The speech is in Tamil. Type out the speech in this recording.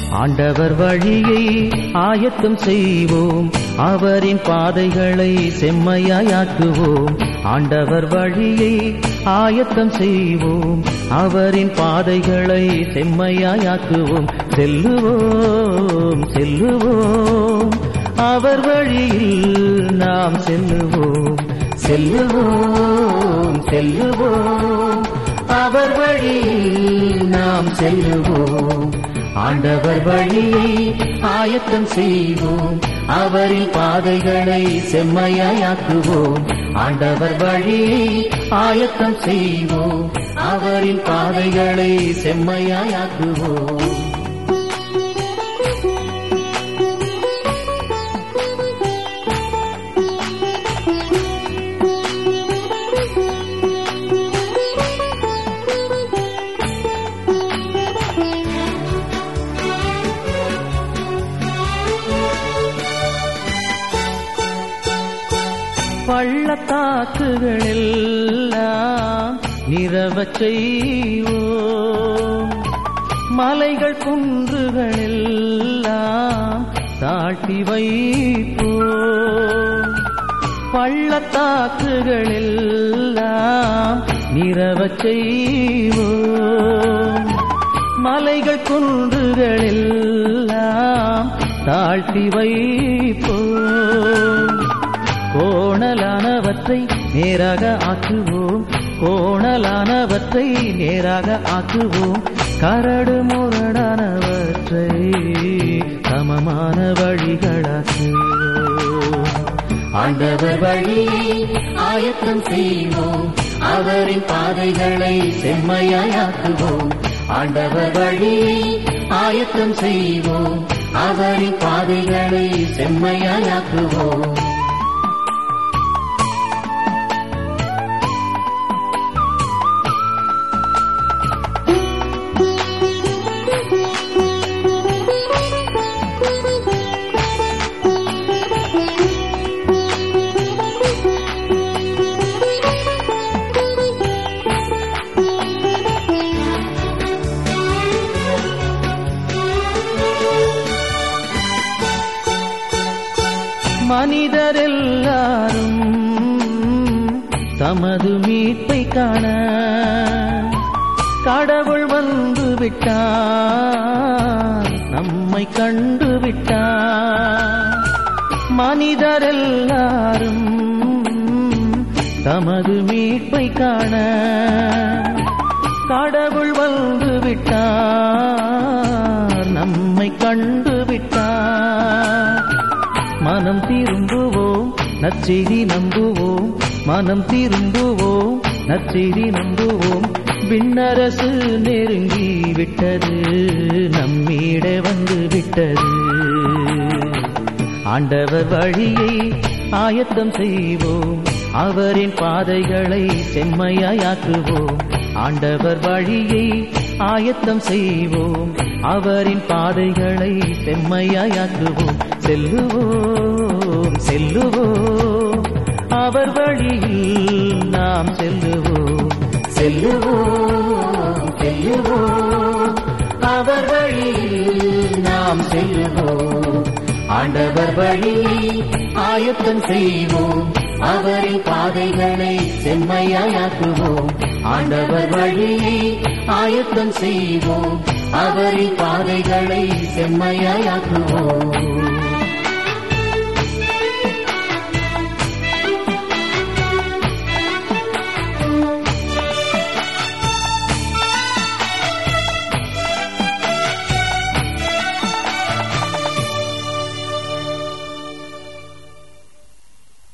ஆண்டவர் வழியை ஆயத்தம் செய்வோம் அவரின் பாதைகளை செம்மையாக்குவோம் ஆண்டவர் வழியை ஆயத்தம் செய்வோம் அவரின் பாதைகளை செம்மையாக்குவோம் செல்லுவோம் செல்லுவோம் அவர் வழியில் நாம் செல்லுவோம் செல்லுவோம் செல்லுவோம் அவர் வழியில் நாம் செல்லுவோம் ஆண்டவர் வழியை ஆயத்தம் செய்வோம் அவரின் பாதைகளை செம்மையாக்குவோம் ஆண்டவர் வழியை ஆயத்தம் செய்வோம் அவரின் பாதைகளை செம்மையாக்குவோம் பள்ளத்தாக்குகளெல்லாம் நிறவச் செய்வோம் மலைகள் குன்றுகளெல்லாம் தாழ்த்தி வைப்போம் பள்ளத்தாக்குகளெல்லாம் நிறவச் செய்வோம் மலைகள் குன்றுகளெல்லாம் தாழ்த்தி வைப்போம் கோணலானவற்றை நேராக ஆக்குவோம் கோணலானவற்றை நேராக ஆக்குவோம் கரடு முரடானவற்றை சமமான வழிகளாக்குவோம் ஆண்டவர் வழியை ஆயத்தம் செய்வோம் அவரின் பாதைகளை செம்மையாக்குவோம் ஆண்டவர் வழியை ஆயத்தம் செய்வோம் அவரின் பாதைகளை செம்மையாக்குவோம் மனிதரெல்லாரும் தமது மீட்பை காண கடவுள் வந்து விட்டார் நம்மை கண்டு விட்டார் மனிதரெல்லாரும் தமது மீட்பை காண கடவுள் வந்து விட்டார் நம்மை கண்டு விட்டார் மனம் திரும்புவோம் நற்செய்தி நம்புவோம் மனம் திரும்புவோம் நற்செய்தி நம்புவோம் விண்ணரசு நெருங்கி விட்டது நம்மீட வந்து விட்டது ஆண்டவர் வழியை ஆயத்தம் செய்வோம் அவரின் பாதைகளை செம்மையாக்குவோம் ஆண்டவர் வழியை ஆயத்தம் செய்வோம் அவரின் பாதைகளை செம்மையாக்குவோம் செல்லுவோம் செல்லுவோம் அவர் வழியில் நாம் செல்லுவோம் செல்லுவோம் செல்லுவோம் அவர் வழியில் நாம் செல்லுவோம் ஆண்டவர் வழியை ஆயத்தம் செய்வோம் அவரின் பாதைகளை செம்மையாக்குவோம் ஆண்டவர் வழியை ஆயத்தம் செய்வோம் அவரின் பாதைகளை செம்மையாக்குவோம்